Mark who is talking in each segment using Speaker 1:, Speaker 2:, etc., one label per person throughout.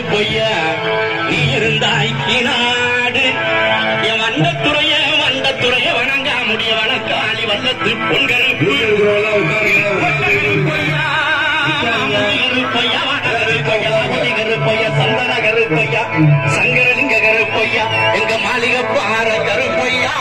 Speaker 1: கருப்பையா நீ இருந்தாய்க்கு நாடு என் வண்டத்துறைய வண்டத்துறைய வணங்கா முடிய வணக்காளி வல்லத்து பொன்கருப்பு கருப்பையா கருப்பையா கருப்பையா கருப்பையா சந்தன கருப்பையா சங்கரலிங்க கருப்பையா எங்க மாளிகை பார கருப்பையா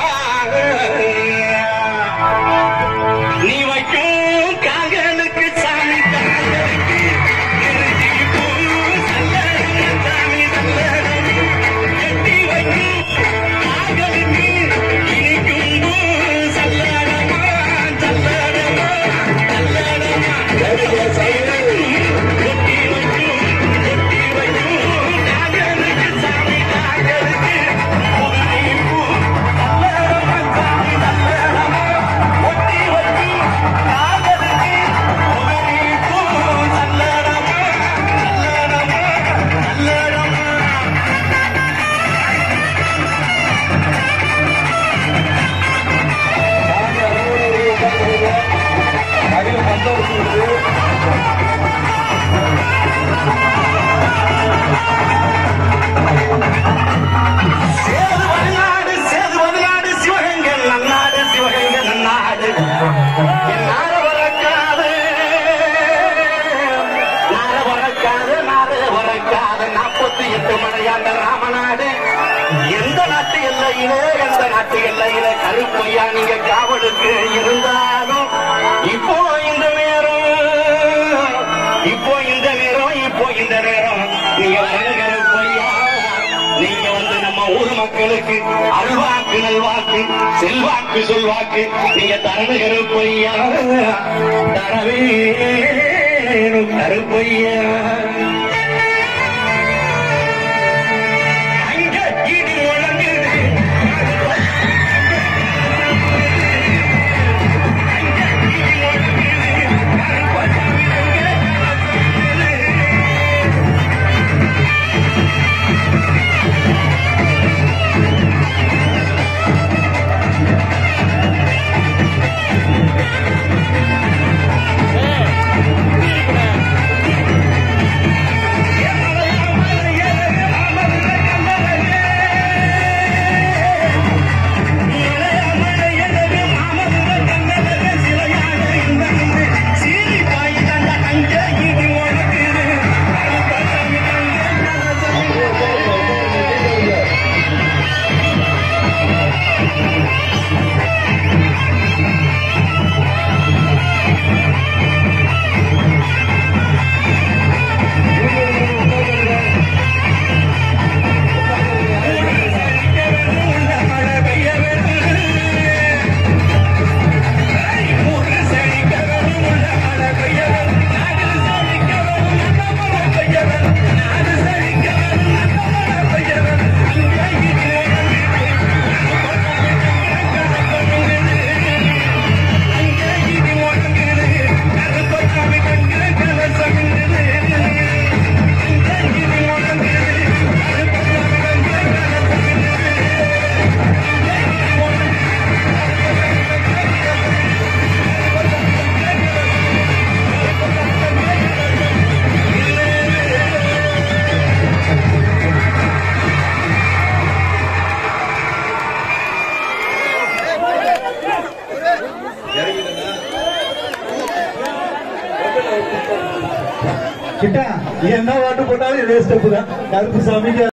Speaker 1: நீ வைக்கும் காகலுக்கு சாமி காகலுக்கு கிருதி பூ சல்லடம் சாமி சல்லடம் கட்டி வைக்கும் காகலுக்கு இனிக்கும் பூ சல்லடமா சல்லடமா சல்லடமா கொட்டி வைக்கும் கொட்டி வைக்கும் காகலுக்கு சாமி காகலுக்கு புதுமை பூ சல்லடமா சாமி சல்லடமா கொட்டி வைக்கும் காகலுக்கு புதுமை பூ சல்லடமா சல்லடமா சல்லடமா சேது வயநாடு சேது வயநாடு சிவகங்கை நன்னாடு சிவகங்கை நன்னாடு என் நார வரக்காது நார வரக்காது நார வரக்காது நாற்பத்தி எட்டு மலையாண்ட ராமநாடு எந்த நாட்டு எல்லையிலே எந்த நாட்டு எல்லையிலே கருப்பையா நீங்க காவலுக்கு இருந்தாலும் இப்போ இந்த நேரம் இப்போ இந்த நேரம் இப்போ இந்த நேரம் நீங்க வரங்க கருப்பையா நீங்க வந்து நம்ம ஊர் மக்களுக்கு அல்வாக்கு நல்வாக்கு செல்வாக்கு சொல்வாக்கு நீங்க தரண கருப்பையா தரவே கருப்பையா அங்க இடி முழங்குது
Speaker 2: கிட்டா என்ன வாட்டு போட்டாலும் இதே ஸ்டெப் தான் கருப்பு சாமிக்கு